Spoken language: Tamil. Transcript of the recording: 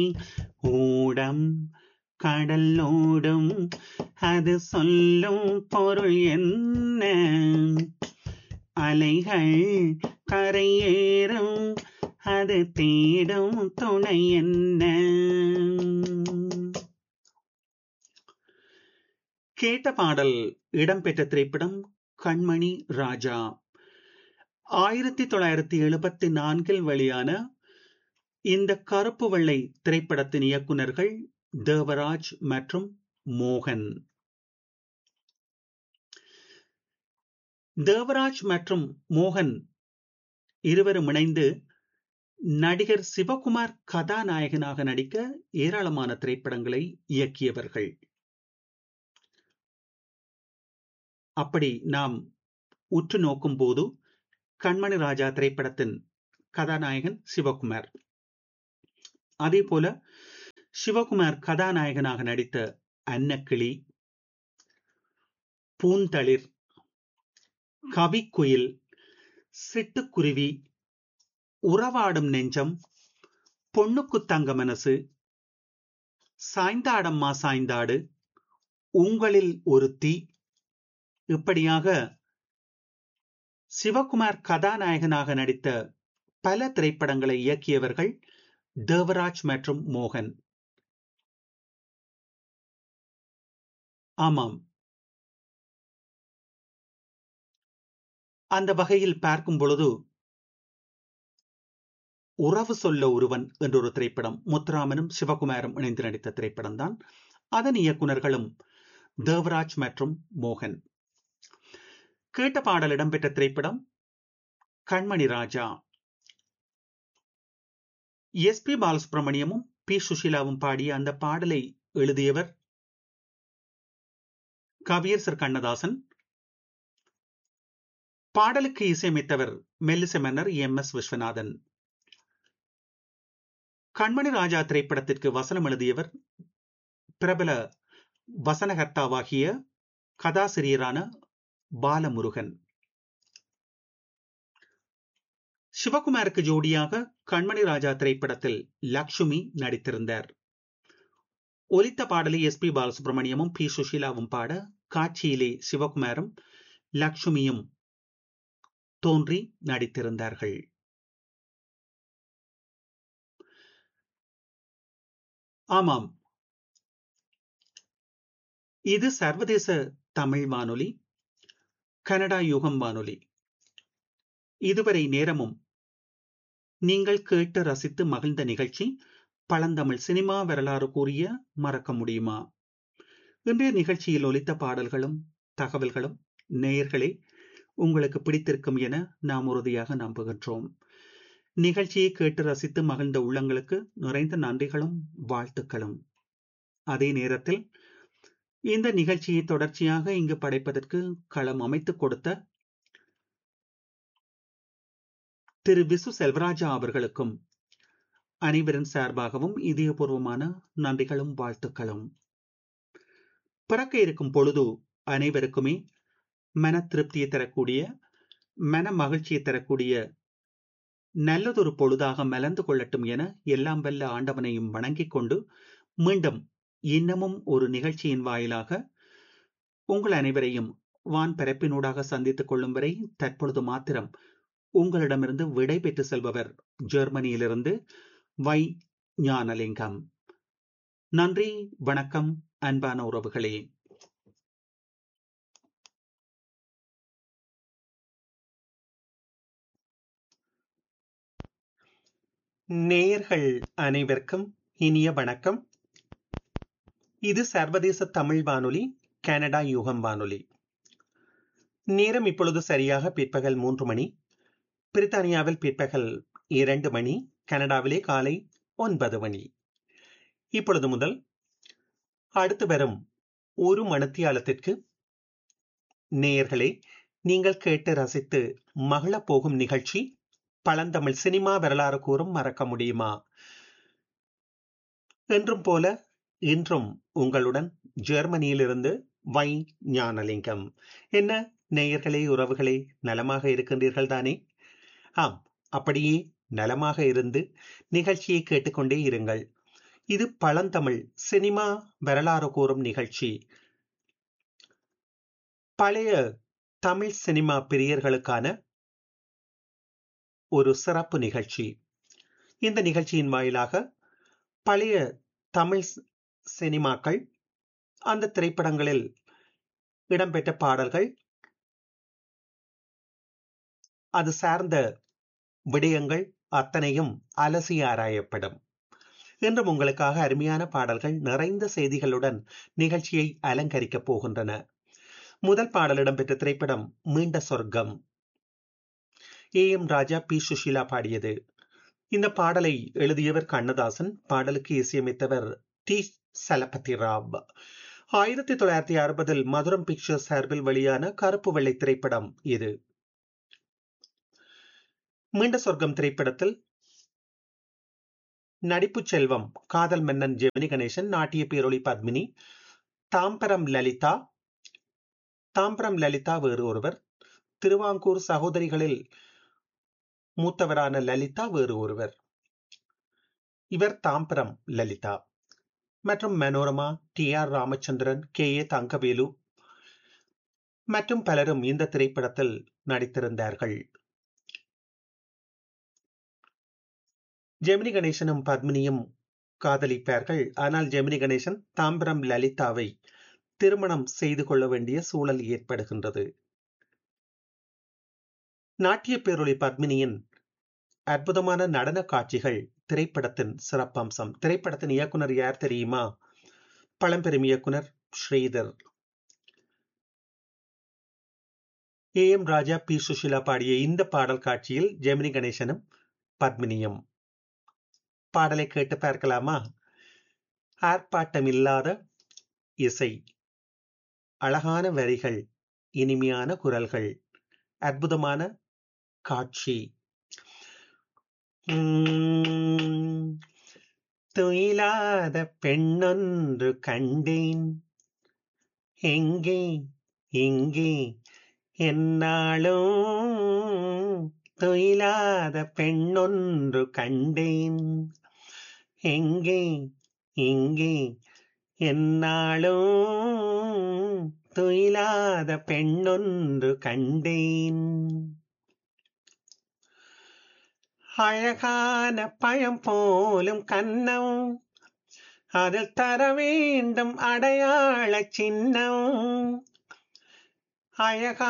ஊடம் கடலோடும் அது சொல்லும் பொருள் என்ன அலைகள் கரையேறும் அது தேடும் துணை என்ன கேட்ட பாடல் இடம்பெற்ற திரைப்படம் கண்மணி ராஜா ஆயிரத்தி தொள்ளாயிரத்தி எழுபத்தி நான்கில் வெளியான இந்த கருப்பு வெள்ளை திரைப்படத்தின் இயக்குநர்கள் தேவராஜ் மற்றும் மோகன் தேவராஜ் மற்றும் மோகன் இருவரும் இணைந்து நடிகர் சிவகுமார் கதாநாயகனாக நடிக்க ஏராளமான திரைப்படங்களை இயக்கியவர்கள் அப்படி நாம் உற்று நோக்கும் போது கண்மணி ராஜா திரைப்படத்தின் கதாநாயகன் சிவகுமார் அதே போல சிவகுமார் கதாநாயகனாக நடித்த அன்னக்கிளி பூந்தளிர் கவிக்குயில் சிட்டுக்குருவி உறவாடும் நெஞ்சம் பொண்ணுக்கு தங்க மனசு சாய்ந்தாடம்மா சாய்ந்தாடு உங்களில் ஒருத்தி இப்படியாக சிவகுமார் கதாநாயகனாக நடித்த பல திரைப்படங்களை இயக்கியவர்கள் தேவராஜ் மற்றும் மோகன் ஆமாம் அந்த வகையில் பார்க்கும் பொழுது உறவு சொல்ல ஒருவன் என்ற ஒரு திரைப்படம் முத்துராமனும் சிவகுமாரும் இணைந்து நடித்த திரைப்படம் தான் அதன் இயக்குநர்களும் தேவராஜ் மற்றும் மோகன் கேட்ட பாடல் இடம்பெற்ற திரைப்படம் கண்மணி ராஜா எஸ் பி பாலசுப்ரமணியமும் பி சுஷீலாவும் பாடிய அந்த பாடலை எழுதியவர் கவியரசர் கண்ணதாசன் பாடலுக்கு இசையமைத்தவர் மெல்லிசை மன்னர் எம் எஸ் விஸ்வநாதன் கண்மணி ராஜா திரைப்படத்திற்கு வசனம் எழுதியவர் பிரபல வசனகர்த்தாவாகிய கதாசிரியரான பாலமுருகன் சிவகுமாருக்கு ஜோடியாக கண்மணி ராஜா திரைப்படத்தில் லக்ஷ்மி நடித்திருந்தார் ஒலித்த பாடலை எஸ் பி பாலசுப்ரமணியமும் பி சுஷீலாவும் பாட காட்சியிலே சிவகுமாரும் லக்ஷ்மியும் தோன்றி நடித்திருந்தார்கள் ஆமாம் இது சர்வதேச தமிழ் வானொலி கனடா யுகம் வானொலி இதுவரை நேரமும் நீங்கள் கேட்டு ரசித்து மகிழ்ந்த நிகழ்ச்சி பழந்தமிழ் சினிமா வரலாறு கூறிய மறக்க முடியுமா இன்றைய நிகழ்ச்சியில் ஒலித்த பாடல்களும் தகவல்களும் நேயர்களே உங்களுக்கு பிடித்திருக்கும் என நாம் உறுதியாக நம்புகின்றோம் நிகழ்ச்சியை கேட்டு ரசித்து மகிழ்ந்த உள்ளங்களுக்கு நிறைந்த நன்றிகளும் வாழ்த்துக்களும் அதே நேரத்தில் இந்த நிகழ்ச்சியை தொடர்ச்சியாக இங்கு படைப்பதற்கு களம் அமைத்துக் கொடுத்த திரு விசு செல்வராஜா அவர்களுக்கும் அனைவரின் சார்பாகவும் இதயபூர்வமான நன்றிகளும் வாழ்த்துக்களும் பிறக்க இருக்கும் பொழுது அனைவருக்குமே மன திருப்தியை தரக்கூடிய மன மகிழ்ச்சியை தரக்கூடிய நல்லதொரு பொழுதாக மலர்ந்து கொள்ளட்டும் என எல்லாம் வல்ல ஆண்டவனையும் வணங்கிக் கொண்டு மீண்டும் இன்னமும் ஒரு நிகழ்ச்சியின் வாயிலாக உங்கள் அனைவரையும் வான் பரப்பினூடாக சந்தித்துக் கொள்ளும் வரை தற்பொழுது மாத்திரம் உங்களிடமிருந்து விடை பெற்று செல்பவர் ஜெர்மனியிலிருந்து வை ஞானலிங்கம் நன்றி வணக்கம் அன்பான உறவுகளே நேயர்கள் அனைவருக்கும் இனிய வணக்கம் இது சர்வதேச தமிழ் வானொலி கனடா யுகம் வானொலி நேரம் இப்பொழுது சரியாக பிற்பகல் மூன்று மணி பிரித்தானியாவில் பிற்பகல் இரண்டு மணி கனடாவிலே காலை ஒன்பது மணி இப்பொழுது முதல் அடுத்து வரும் ஒரு மணத்தியாலத்திற்கு நேயர்களே நீங்கள் கேட்டு ரசித்து மகள போகும் நிகழ்ச்சி பழந்தமிழ் சினிமா வரலாறு கூறும் மறக்க முடியுமா என்றும் போல இன்றும் உங்களுடன் ஜெர்மனியிலிருந்து வை ஞானலிங்கம் என்ன நேயர்களே உறவுகளே நலமாக இருக்கின்றீர்கள் தானே ஆம் அப்படியே நலமாக இருந்து நிகழ்ச்சியை கேட்டுக்கொண்டே இருங்கள் இது பழந்தமிழ் சினிமா வரலாறு கூறும் நிகழ்ச்சி பழைய தமிழ் சினிமா பிரியர்களுக்கான ஒரு சிறப்பு நிகழ்ச்சி இந்த நிகழ்ச்சியின் வாயிலாக பழைய தமிழ் சினிமாக்கள் அந்த திரைப்படங்களில் இடம்பெற்ற பாடல்கள் அது சார்ந்த விடயங்கள் அத்தனையும் அலசி ஆராயப்படும் இன்றும் உங்களுக்காக அருமையான பாடல்கள் நிறைந்த செய்திகளுடன் நிகழ்ச்சியை அலங்கரிக்கப் போகின்றன முதல் பாடல் இடம்பெற்ற திரைப்படம் Meenda Sorgam A M Raja P Susheela பாடியது இந்த பாடலை எழுதியவர் கண்ணதாசன் பாடலுக்கு இசையமைத்தவர் டி சலபதி ராவ் ஆயிரத்தி தொள்ளாயிரத்தி அறுபதில் மதுரம் பிக்சர்ஸ் சார்பில் வெளியான கருப்பு வெள்ளை திரைப்படம் இது மீண்ட சொர்க்கம் திரைப்படத்தில் நடிப்பு செல்வம் காதல் மன்னன் ஜெமினி கணேசன் நாட்டிய பேரொளி பத்மினி தாம்பரம் லலிதா தாம்பரம் லலிதா வேறு ஒருவர் திருவாங்கூர் சகோதரிகளில் மூத்தவரான லலிதா வேறு ஒருவர் இவர் தாம்பரம் லலிதா மற்றும் Manorama T R Ramachandran K A Thangavelu மற்றும் பலரும் இந்த திரைப்படத்தில் நடித்திருந்தார்கள் ஜெமினி கணேசனும் பத்மினியும் காதலிப்பார்கள் ஆனால் ஜெமினி கணேசன் தாம்பரம் லலிதாவை திருமணம் செய்து கொள்ள வேண்டிய சூழல் ஏற்படுகின்றது நாட்டிய பேரொளி பத்மினியின் அற்புதமான நடன காட்சிகள் திரைப்படத்தின் சிறப்பம்சம் திரைப்படத்தின் இயக்குனர் யார் தெரியுமா பழம்பெரும் இயக்குனர் Sridhar A M Raja P Sushila பாடிய இந்த பாடல் காட்சியில் ஜெமினி கணேசனும் பத்மினியும் பாடலை கேட்டு பார்க்கலாமா ஆர்ப்பாட்டம் இல்லாத இசை அழகான வரிகள் இனிமையான குரல்கள் அற்புதமான காட்சி துயிலாத பெண்ணொன்று கண்டேன் எங்கே எங்கே என்னாலும் துயிலாத பெண்ணொன்று கண்டேன் எங்கே எங்கே என்னாலும் துயிலாத பெண்ணொன்று கண்டேன் அழகான பழம் போலும் கன்னம் அதில் தர வேண்டும் அடையாள சின்னம் அழகா